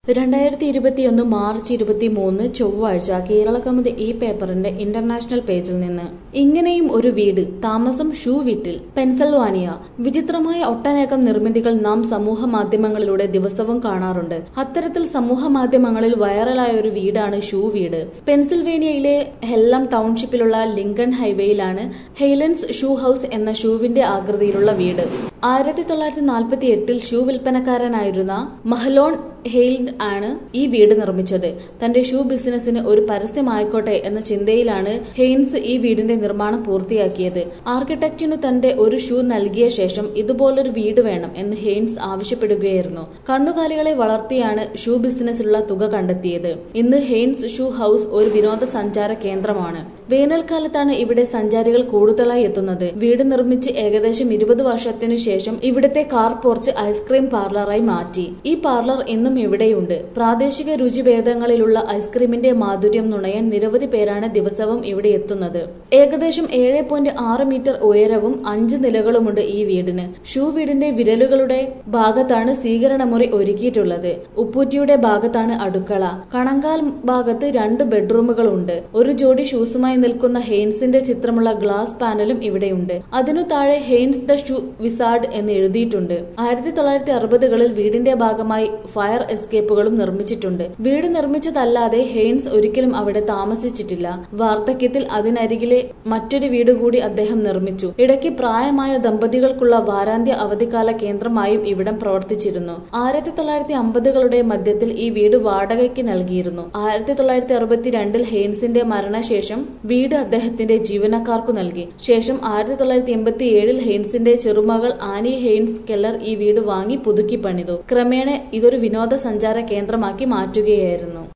രണ്ടായിരത്തി ഇരുപത്തിയൊന്ന് മാർച്ച് ഇരുപത്തിമൂന്ന് ചൊവ്വാഴ്ച കേരള കൗമുദി ഈ പേപ്പറിന്റെ ഇന്റർനാഷണൽ പേജിൽ നിന്ന് ഇങ്ങനെയും ഒരു വീട് താമസം ഷൂ വീട്ടിൽ പെൻസൽവാനിയ വിചിത്രമായ ഒട്ടനേകം നിർമ്മിതികൾ നാം സമൂഹ മാധ്യമങ്ങളിലൂടെ ദിവസവും കാണാറുണ്ട് അത്തരത്തിൽ സമൂഹ മാധ്യമങ്ങളിൽ വൈറലായ ഒരു വീടാണ് ഷൂ വീട് പെൻസിൽവേനിയയിലെ ഹെല്ലം ടൗൺഷിപ്പിലുള്ള ലിങ്കൺ ഹൈവേയിലാണ് ഹെയ്ലൻസ് ഷൂ ഹൌസ് എന്ന ഷൂവിന്റെ ആകൃതിയിലുള്ള വീട് ആയിരത്തി തൊള്ളായിരത്തി നാൽപ്പത്തി എട്ടിൽ ഷൂ വിൽപ്പനക്കാരനായിരുന്ന മഹലോൺ ഹെയിൽഡ് ആണ് ഈ വീട് നിർമ്മിച്ചത് തന്റെ ഷൂ ബിസിനസിന് ഒരു പരസ്യമായിക്കോട്ടെ എന്ന ചിന്തയിലാണ് ഹെയ്ൻസ് ഈ വീടിന്റെ നിർമ്മാണം പൂർത്തിയാക്കിയത് ആർക്കിടെക്റ്റിനു തന്റെ ഒരു ഷൂ നൽകിയ ശേഷം ഇതുപോലൊരു വീട് വേണം എന്ന് ഹെയ്ൻസ് ആവശ്യപ്പെടുകയായിരുന്നു കന്നുകാലികളെ വളർത്തിയാണ് ഷൂ ബിസിനസ്സിലുള്ള തുക കണ്ടെത്തിയത് ഇന്ന് ഹെയ്ൻസ് ഷൂ ഹൌസ് ഒരു വിനോദസഞ്ചാര കേന്ദ്രമാണ് വേനൽക്കാലത്താണ് ഇവിടെ സഞ്ചാരികൾ കൂടുതലായി എത്തുന്നത് വീട് നിർമ്മിച്ച് ഏകദേശം ഇരുപത് വർഷത്തിനു ശേഷം ഇവിടുത്തെ കാർ പോർച്ച് ഐസ്ക്രീം പാർലറായി മാറ്റി ഈ പാർലർ ഇന്നും ഇവിടെയുണ്ട് പ്രാദേശിക രുചിഭേദങ്ങളിലുള്ള ഐസ്ക്രീമിന്റെ മാധുര്യം നുണയാൻ നിരവധി പേരാണ് ദിവസവും ഇവിടെ എത്തുന്നത് ഏകദേശം ഏഴ് പോയിന്റ് ആറ് മീറ്റർ ഉയരവും അഞ്ച് നിലകളുമുണ്ട് ഈ വീടിന് ഷൂ വീടിന്റെ വിരലുകളുടെ ഭാഗത്താണ് സ്വീകരണമുറി ഒരുക്കിയിട്ടുള്ളത് ഉപ്പൂറ്റിയുടെ ഭാഗത്താണ് അടുക്കള കണങ്കാൽ ഭാഗത്ത് രണ്ട് ബെഡ്റൂമുകളുണ്ട് ഒരു ജോഡി ഷൂസുമായി നിൽക്കുന്ന ഹെയ്ൻസിന്റെ ചിത്രമുള്ള ഗ്ലാസ് പാനലും ഇവിടെയുണ്ട് അതിനു താഴെ ഹെയ്ൻസ് ദ ഷൂ വിസാർഡ് എന്ന് എഴുതിയിട്ടുണ്ട് ആയിരത്തി തൊള്ളായിരത്തി അറുപതുകളിൽ വീടിന്റെ ഭാഗമായി ഫയർ എസ്കേപ്പുകളും നിർമ്മിച്ചിട്ടുണ്ട് വീട് നിർമ്മിച്ചതല്ലാതെ ഹെയ്ൻസ് ഒരിക്കലും അവിടെ താമസിച്ചിട്ടില്ല വാർദ്ധക്യത്തിൽ അതിനരികിലെ മറ്റൊരു വീട് കൂടി അദ്ദേഹം നിർമ്മിച്ചു ഇടയ്ക്ക് പ്രായമായ ദമ്പതികൾക്കുള്ള വാരാന്ത്യ അവധിക്കാല കേന്ദ്രമായും ഇവിടം പ്രവർത്തിച്ചിരുന്നു ആയിരത്തി തൊള്ളായിരത്തി അമ്പതുകളുടെ മധ്യത്തിൽ ഈ വീട് വാടകയ്ക്ക് നൽകിയിരുന്നു ആയിരത്തി തൊള്ളായിരത്തി അറുപത്തിരണ്ടിൽ ഹെയ്ൻസിന്റെ മരണശേഷം വീട് അദ്ദേഹത്തിന്റെ ജീവനക്കാർക്കു നൽകി ശേഷം ആയിരത്തി തൊള്ളായിരത്തി എൺപത്തി ഏഴിൽ ഹെയ്ൻസിന്റെ ചെറുമകൾ ആനി ഹെയ്ൻസ് കെല്ലർ ഈ വീട് വാങ്ങി പുതുക്കി പണിതു ക്രമേണ ഇതൊരു വിനോദസഞ്ചാര കേന്ദ്രമാക്കി മാറ്റുകയായിരുന്നു